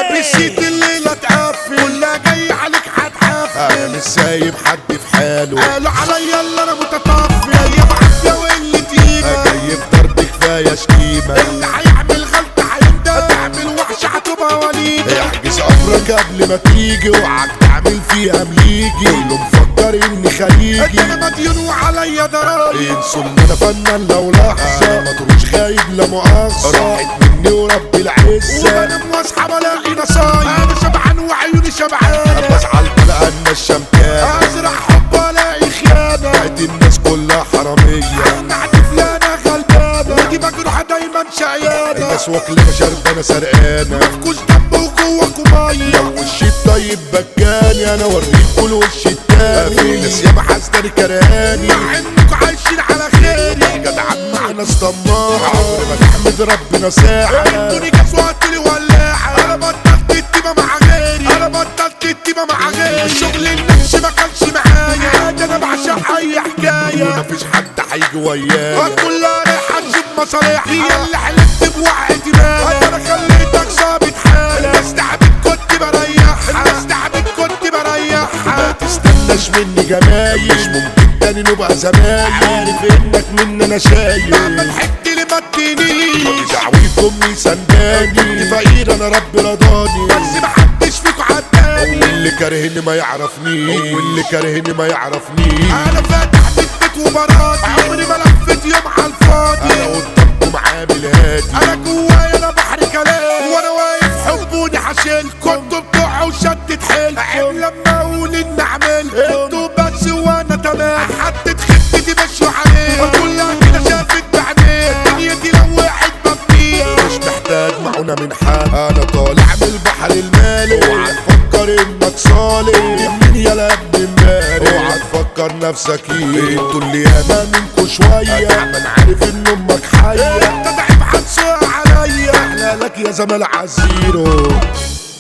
بسيت الليلة تقفل كلها جاي عليك هتحفل انا مش سايب حد في حاله قالوا عليا اللي انا متطفل يا معافية واللي تيجي جاي في ضرب كفاية شتيمة اللي هيعمل غلطة هيندم تعمل وحش هتبقى وليدة احجز امرك قبل ما تيجي وعك تعمل فيها مليجي كله مفكر اني خليجي انا مديون وعليا ضرايب انسوا ان انا فنان لو لحظة ما تروش غايب لا مؤاخذة راحت مني ورب العزة وبنام واصحى بلاقي نصايب انا شبعان وعيوني شبعانة بزعل بلاقي ان الشمكان ازرع حب الاقي خيانة بقت الناس كلها حرامية نعدي فلانة غلبانة ودي مجروحة دايما شقيانة الناس واكلة شربانة سرقانة مفكوش دم وجواكوا مية لو وشي الطيب بكاني انا اوريكوا الوش التاني في ناس ياما حاسداني كرهاني مع انكوا عايشين على خيري جدعان مع ناس طماعة عمري ما تحمد ربنا ساعة عندوني كاس وقتلي ولاعة انا بطلت التيمة مع غيري انا بطلت التيمة مع غيري الشغل النفسي ما كانش معايا عادي انا بعشق اي حكاية مفيش حد هيجي ويايا كلها رايحة تجيب مصالحها هي اللي حلفت بوعي دماغي انا خليتك ظابط حالك استعبد كنت بريحها استعبد كنت بريحها ما تستناش مني جمايل مش ممكن تاني نبقى زمايل عارف انك مني انا شايل مهما ضحكت لي ما تدينيش دعويكم امي سنداني كنت فقير انا ربي رضاني بس محدش فيكوا عداني واللي كارهني ما يعرفنيش واللي كارهني ما يعرفنيش انا فاتح بيت وبراضي عمري ما لفت يوم على الفاضي انا قدامكم عامل هادي انا جوايا انا بحر كلام وانا واقف حبوني حشيلكم انتوا بتوعوا وشدت حيلكم عيب لما اقول ان عملت انتوا بس وانا تمام حطيت خطتي مشوا عليه كلها كده شافت بعدين دنيتي لو وقعت بطيء مش محتاج معونة من حد انا طالع من البحر المالي اوعى تفكر انك صالح مين يا ابن امبارح اوعى تفكر نفسك ايه انتوا اللي ياما منكوا شوية انا عارف ان امك حية انت ضعيف هتسوق عليا احلى لك يا زمال عزيرو